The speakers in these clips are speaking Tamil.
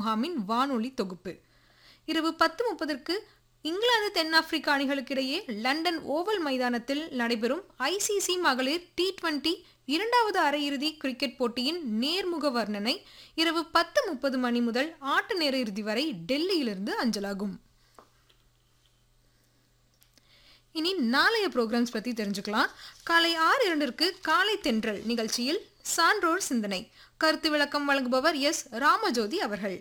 முகாமின் வானொலி தொகுப்பு இரவு பத்து முப்பதற்கு இங்கிலாந்து தென்னாப்பிரிக்கா அணிகளுக்கிடையே லண்டன் ஓவல் மைதானத்தில் நடைபெறும் ஐசிசி மகளிர் டி டுவெண்டி இரண்டாவது அரையிறுதி கிரிக்கெட் போட்டியின் நேர்முக வர்ணனை இரவு பத்து முப்பது மணி முதல் ஆட்ட நேர இறுதி வரை டெல்லியிலிருந்து அஞ்சலாகும் இனி நாளைய ப்ரோக்ராம்ஸ் பற்றி தெரிஞ்சுக்கலாம் காலை ஆறு இரண்டிற்கு காலை தென்றல் நிகழ்ச்சியில் சான்றோர் சிந்தனை கருத்து விளக்கம் வழங்குபவர் எஸ் ராமஜோதி அவர்கள்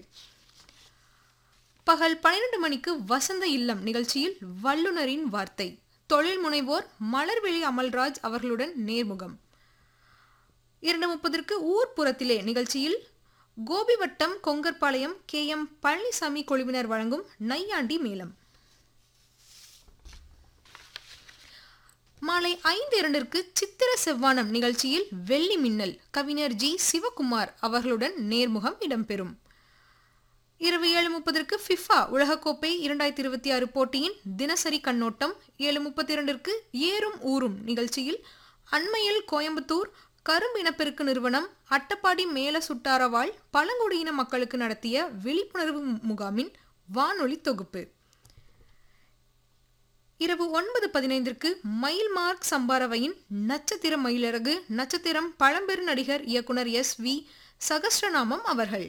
பகல் பன்னிரண்டு மணிக்கு வசந்த இல்லம் நிகழ்ச்சியில் வல்லுனரின் வார்த்தை தொழில் முனைவோர் மலர்விழி அமல்ராஜ் அவர்களுடன் நேர்முகம் இரண்டு முப்பதற்கு ஊர்ப்புறத்திலே நிகழ்ச்சியில் கோபிவட்டம் கொங்கர்பாளையம் கே எம் பழனிசாமி குழுவினர் வழங்கும் நையாண்டி மேளம் மாலை ஐந்து இரண்டிற்கு சித்திர செவ்வானம் நிகழ்ச்சியில் வெள்ளி மின்னல் கவிஞர் ஜி சிவகுமார் அவர்களுடன் நேர்முகம் இடம்பெறும் இரவு ஏழு முப்பதற்கு ஃபிஃபா உலகக்கோப்பை இரண்டாயிரத்தி இருபத்தி ஆறு போட்டியின் தினசரி கண்ணோட்டம் ஏழு முப்பத்தி இரண்டிற்கு ஏறும் ஊரும் நிகழ்ச்சியில் அண்மையில் கோயம்புத்தூர் கரும்பு இனப்பெருக்கு நிறுவனம் அட்டப்பாடி மேல சுட்டாரவாள் பழங்குடியின மக்களுக்கு நடத்திய விழிப்புணர்வு முகாமின் வானொலி தொகுப்பு இரவு ஒன்பது பதினைந்திற்கு மயில் மார்க் சம்பாரவையின் நட்சத்திர மயிலரகு நட்சத்திரம் பழம்பெரு நடிகர் இயக்குனர் எஸ் வி சகஸ்ரநாமம் அவர்கள்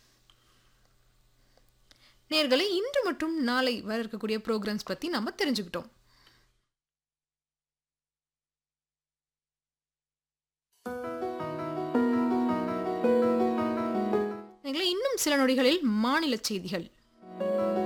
நேர்களை இன்று மற்றும் நாளை வர இருக்கக்கூடிய ப்ரோக்ராம்ஸ் பற்றி நம்ம தெரிஞ்சுக்கிட்டோம் நேயர்களே, இன்னும் சில நொடிகளில் மாநில செய்திகள்